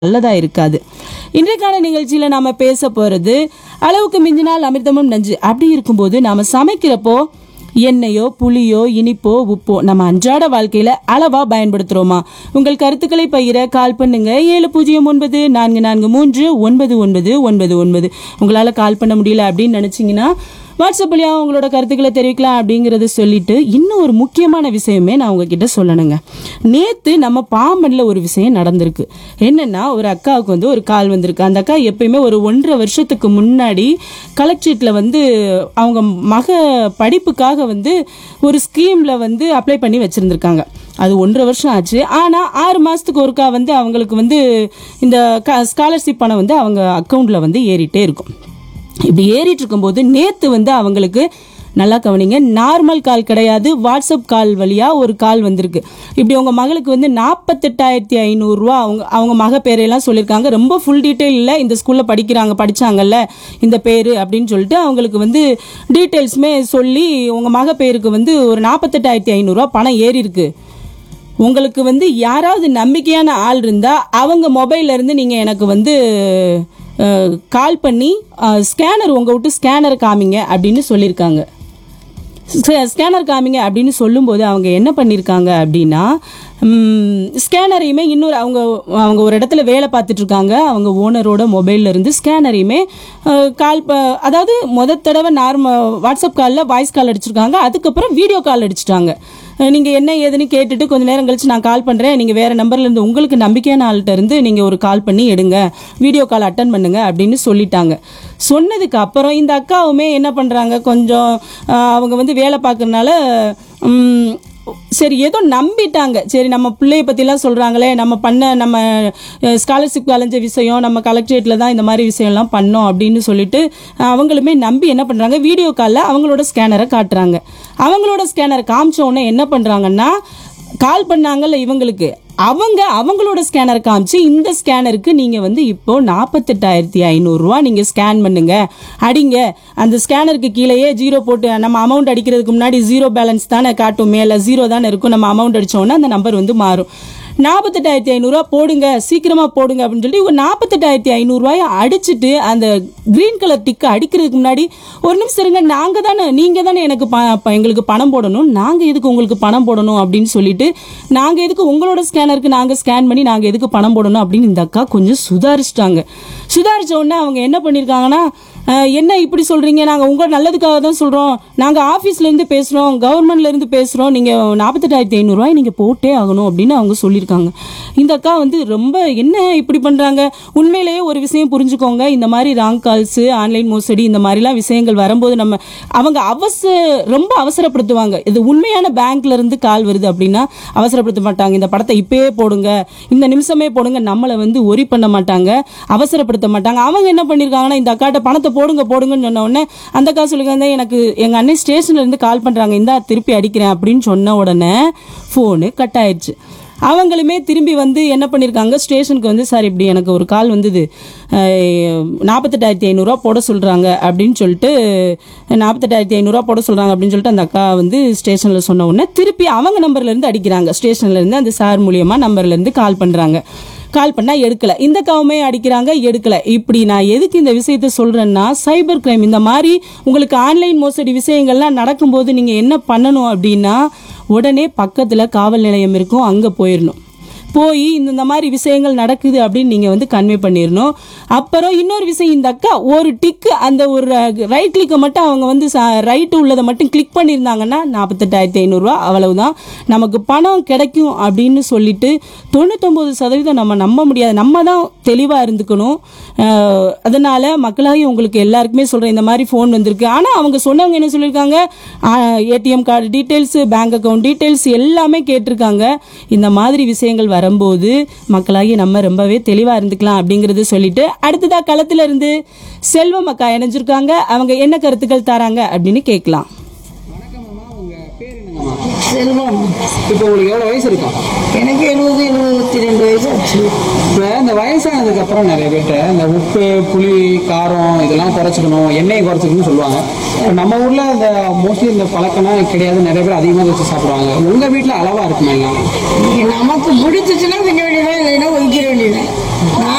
நல்லதா இருக்காது இன்றைக்கான நிகழ்ச்சியில நாம பேச போறது அளவுக்கு மிஞ்சினால் அமிர்தமும் நஞ்சு அப்படி இருக்கும்போது நாம சமைக்கிறப்போ எண்ணெயோ புளியோ இனிப்போ உப்போ நம்ம அன்றாட வாழ்க்கையில அளவா பயன்படுத்துறோமா உங்கள் கருத்துக்களை பகிர கால் பண்ணுங்க ஏழு பூஜ்ஜியம் ஒன்பது நான்கு நான்கு மூன்று ஒன்பது ஒன்பது ஒன்பது ஒன்பது உங்களால கால் பண்ண முடியல அப்படின்னு நினைச்சீங்கன்னா வாட்ஸ்அப் வழியா உங்களோட கருத்துக்களை தெரிவிக்கலாம் அப்படிங்கறத சொல்லிட்டு இன்னும் ஒரு முக்கியமான விஷயமே நான் உங்ககிட்ட சொல்லணுங்க நேத்து நம்ம பாம்பன்ல ஒரு விஷயம் நடந்திருக்கு என்னன்னா ஒரு அக்காவுக்கு வந்து ஒரு கால் வந்திருக்கு அந்த அக்கா எப்பயுமே ஒரு ஒன்றரை வருஷத்துக்கு முன்னாடி கலெக்டரேட்ல வந்து அவங்க மக படிப்புக்காக வந்து ஒரு ஸ்கீம்ல வந்து அப்ளை பண்ணி வச்சிருந்திருக்காங்க அது ஒன்றரை வருஷம் ஆச்சு ஆனா ஆறு மாசத்துக்கு ஒருக்கா வந்து அவங்களுக்கு வந்து இந்த ஸ்காலர்ஷிப் பணம் வந்து அவங்க அக்கௌண்ட்ல வந்து ஏறிட்டே இருக்கும் இப்படி ஏறிட்டு இருக்கும்போது நேத்து வந்து அவங்களுக்கு நல்லா கவனிங்க நார்மல் கால் கிடையாது வாட்ஸ்அப் கால் வழியா ஒரு கால் வந்திருக்கு இப்படி உங்க மகளுக்கு வந்து நாற்பத்தெட்டாயிரத்தி ஐநூறுரூவா அவங்க அவங்க மக பேரையெல்லாம் சொல்லியிருக்காங்க ரொம்ப ஃபுல் டீட்டெயில் இல்லை இந்த ஸ்கூல்ல படிக்கிறாங்க படிச்சாங்கல்ல இந்த பேரு அப்படின்னு சொல்லிட்டு அவங்களுக்கு வந்து டீட்டெயில்ஸுமே சொல்லி உங்க மக பேருக்கு வந்து ஒரு நாற்பத்தெட்டாயிரத்தி ஐநூறுரூவா பணம் ஏறி இருக்கு உங்களுக்கு வந்து யாராவது நம்பிக்கையான ஆள் இருந்தா அவங்க மொபைல்ல இருந்து நீங்க எனக்கு வந்து கால் பண்ணி ஸ்கேனர் உங்க விட்டு ஸ்கேனர் காமிங்க அப்படின்னு சொல்லியிருக்காங்க ஸ்கேனர் காமிங்க அப்படின்னு சொல்லும்போது அவங்க என்ன பண்ணியிருக்காங்க அப்படின்னா ஸ்கேனரையுமே இன்னொரு அவங்க அவங்க ஒரு இடத்துல வேலை பார்த்துட்டு இருக்காங்க அவங்க ஓனரோட மொபைல்ல இருந்து ஸ்கேனரையுமே கால் அதாவது முத தடவை நார்மல் வாட்ஸ்அப் காலில் வாய்ஸ் கால் அடிச்சிருக்காங்க அதுக்கப்புறம் வீடியோ கால் அடிச்சிட்டாங்க நீங்க என்ன ஏதுன்னு கேட்டுட்டு கொஞ்ச நேரம் கழிச்சு நான் கால் பண்றேன் நீங்க வேற நம்பர்ல இருந்து உங்களுக்கு நம்பிக்கையான ஆள்கிட்ட இருந்து நீங்க ஒரு கால் பண்ணி எடுங்க வீடியோ கால் அட்டன் பண்ணுங்க அப்படின்னு சொல்லிட்டாங்க சொன்னதுக்கு அப்புறம் இந்த அக்காவுமே என்ன பண்றாங்க கொஞ்சம் அஹ், அவங்க வந்து வேலை பார்க்கறதுனால உம், சரி ஏதோ நம்பிட்டாங்க சரி நம்ம பிள்ளைய பற்றிலாம் சொல்கிறாங்களே நம்ம பண்ண நம்ம ஸ்காலர்ஷிப் கலைஞ்ச விஷயம் நம்ம கலெக்டரேட்டில் தான் இந்த மாதிரி விஷயம்லாம் பண்ணோம் அப்படின்னு சொல்லிட்டு அஹ், அவங்களுமே நம்பி என்ன பண்ணுறாங்க வீடியோ காலில் அவங்களோட ஸ்கேனரை காட்டுறாங்க அவங்களோட ஸ்கேனரை காமிச்ச உடனே என்ன பண்ணுறாங்கன்னா கால் பண்ணாங்கல்ல இவங்களுக்கு அவங்க அவங்களோட ஸ்கேனர் காமிச்சு இந்த ஸ்கேனருக்கு நீங்க வந்து இப்போ நாற்பத்தெட்டாயிரத்தி ஐநூறுரூவா நீங்க ஸ்கேன் பண்ணுங்க அடிங்க அந்த ஸ்கேனருக்கு கீழேயே ஜீரோ போட்டு நம்ம அமௌண்ட் அடிக்கிறதுக்கு முன்னாடி ஜீரோ பேலன்ஸ் தானே காட்டும் மேலே ஜீரோ தானே இருக்கும் நம்ம அமௌண்ட் அடிச்சோன்னா அந்த நம்பர் வந்து மாறும் நாற்பத்தெட்டாயிரத்தி ஐநூறுரூவா போடுங்க சீக்கிரமா போடுங்க அப்படின்னு சொல்லிட்டு ஒரு நாற்பத்தெட்டாயிரத்தி ஐநூறுரூவாயை அடிச்சுட்டு அந்த கிரீன் கலர் டிக்கு அடிக்கிறதுக்கு முன்னாடி ஒரு நிமிஷம் இருங்க நாங்க தானே நீங்க தானே எனக்கு ப- ப- எங்களுக்கு பணம் போடணும் நாங்க எதுக்கு உங்களுக்கு பணம் போடணும் அப்படின்னு சொல்லிட்டு நாங்க எதுக்கு உங்களோட ஸ்கேனருக்கு நாங்க ஸ்கேன் பண்ணி நாங்க எதுக்கு பணம் போடணும் அப்படின்னு இந்த அக்கா கொஞ்சம் சுதாரிச்சிட்டாங்க சுதாரிச்ச உடனே அவங்க என்ன பண்ணிருக்காங்கன்னா அஹ், என்ன இப்படி சொல்றீங்க நாங்க உங்க நல்லதுக்காக தான் சொல்றோம் நாங்க ஆபீஸ்ல இருந்து பேசுறோம் கவர்மெண்ட்ல இருந்து பேசுறோம் நீங்க நாற்பத்தெட்டாயிரத்தி ஐநூறுரூவாய் நீங்க போட்டே ஆகணும் அப்படின்னு அவங்க சொல்லியிருக்காங்க இந்த அக்கா வந்து ரொம்ப என்ன இப்படி பண்றாங்க உண்மையிலேயே ஒரு விஷயம் புரிஞ்சுக்கோங்க இந்த மாதிரி ராங் கால்ஸ் ஆன்லைன் மோசடி இந்த மாதிரிலாம் விஷயங்கள் வரும்போது நம்ம அவங்க அவசர ரொம்ப அவசரப்படுத்துவாங்க இது உண்மையான பேங்க்ல இருந்து கால் வருது அப்படின்னா அவசரப்படுத்த மாட்டாங்க இந்த படத்தை இப்பயே போடுங்க இந்த நிமிஷமே போடுங்க நம்மளை வந்து ஒரி பண்ண மாட்டாங்க அவசரப்படுத்த மாட்டாங்க அவங்க என்ன பண்ணிருக்காங்கன்னா இந்த அக்காட்ட பணத்தை போடுங்க போடுங்கன்னு சொன்ன உடனே அந்த அக்கா சொல்லுங்க எனக்கு எங்க அண்ணன் ஸ்டேஷன்ல இருந்து கால் பண்றாங்க இந்தா திருப்பி அடிக்கிறேன் அப்படின்னு சொன்ன உடனே போனு கட் ஆயிடுச்சு அவங்களுமே திரும்பி வந்து என்ன பண்ணியிருக்காங்க ஸ்டேஷனுக்கு வந்து சார் இப்படி எனக்கு ஒரு கால் வந்தது நாற்பத்தெட்டாயிரத்தி ஐநூறுரூவா போட சொல்கிறாங்க அப்படின்னு சொல்லிட்டு நாற்பத்தெட்டாயிரத்தி ஐநூறுரூவா போட சொல்கிறாங்க அப்படின்னு சொல்லிட்டு அந்த அக்கா வந்து ஸ்டேஷனில் சொன்ன உடனே திருப்பி அவங்க நம்பர்லேருந்து அடிக்கிறாங்க ஸ்டேஷன்லேருந்து அந்த சார் மூலியமாக நம்பர்லேருந்து கால் பண்ணுறாங்க கால் பண்ணா எடுக்கல இந்த காவுமே அடிக்கிறாங்க எடுக்கல இப்படி நான் எதுக்கு இந்த விஷயத்த சொல்றேன்னா சைபர் கிரைம் இந்த மாதிரி உங்களுக்கு ஆன்லைன் மோசடி விஷயங்கள்லாம் நடக்கும்போது நீங்க என்ன பண்ணணும் அப்படின்னா உடனே பக்கத்துல காவல் நிலையம் இருக்கும் அங்க போயிடணும் போய் இந்த இந்த மாதிரி விஷயங்கள் நடக்குது அப்படின்னு நீங்க வந்து கன்வே பண்ணிடணும் அப்புறம் இன்னொரு விஷயம் இந்த அக்கா ஒரு டிக்கு அந்த ஒரு ரைட் கிளிக்கை மட்டும் அவங்க வந்து ரைட்டு உள்ளதை மட்டும் கிளிக் பண்ணியிருந்தாங்கன்னா நாற்பத்தெட்டாயிரத்தி ஐநூறுரூவா அவ்வளவுதான் நமக்கு பணம் கிடைக்கும் அப்படின்னு சொல்லிட்டு தொண்ணூத்தொம்பது சதவீதம் நம்ம நம்ப முடியாது நம்ம தான் தெளிவாக இருந்துக்கணும் அஹ், அதனால மக்களாகி உங்களுக்கு எல்லாருக்குமே சொல்கிறேன் இந்த மாதிரி ஃபோன் வந்திருக்கு ஆனால் அவங்க சொன்னவங்க என்ன சொல்லியிருக்காங்க ATM card details bank account details எல்லாமே கேட்டிருக்காங்க இந்த மாதிரி விஷயங்கள் வரும்போது மக்களாகி நம்ம ரொம்பவே தெளிவாக இருந்துக்கலாம் அப்படிங்கறது சொல்லிட்டு அடுத்ததா களத்துல இருந்து செல்வம் அக்கா இணைஞ்சிருக்காங்க அவங்க என்ன கருத்துக்கள் தராங்க அப்படின்னு கேட்கலாம் வணக்கம்மா உங்க பேர் என்னங்கம்மா செல்வம் இப்போ உங்களுக்கு எவ்வளவு வயசு இருக்கும் எனக்கு எழுபது எழுபத்தி ரெண்டு வயசு ஆச்சு இப்போ இந்த வயசானதுக்கு அப்புறம் நிறைய பேர்ட்ட இந்த உப்பு புளி காரம் இதெல்லாம் குறைச்சிக்கணும் எண்ணெயை குறைச்சிக்கணும்னு சொல்லுவாங்க இப்போ நம்ம ஊர்ல இந்த மோஸ்ட்லி இந்த பழக்கம்லாம் கிடையாது நிறைய பேர் அதிகமாக வச்சு சாப்பிடுவாங்க உங்க வீட்டில் அளவா இருக்குமா எல்லாம் நமக்கு பிடிச்சிச்சுன்னா திங்க வேண்டியதான் இல்லைன்னா ஒழிக்கிற வேண்டியதான் நான்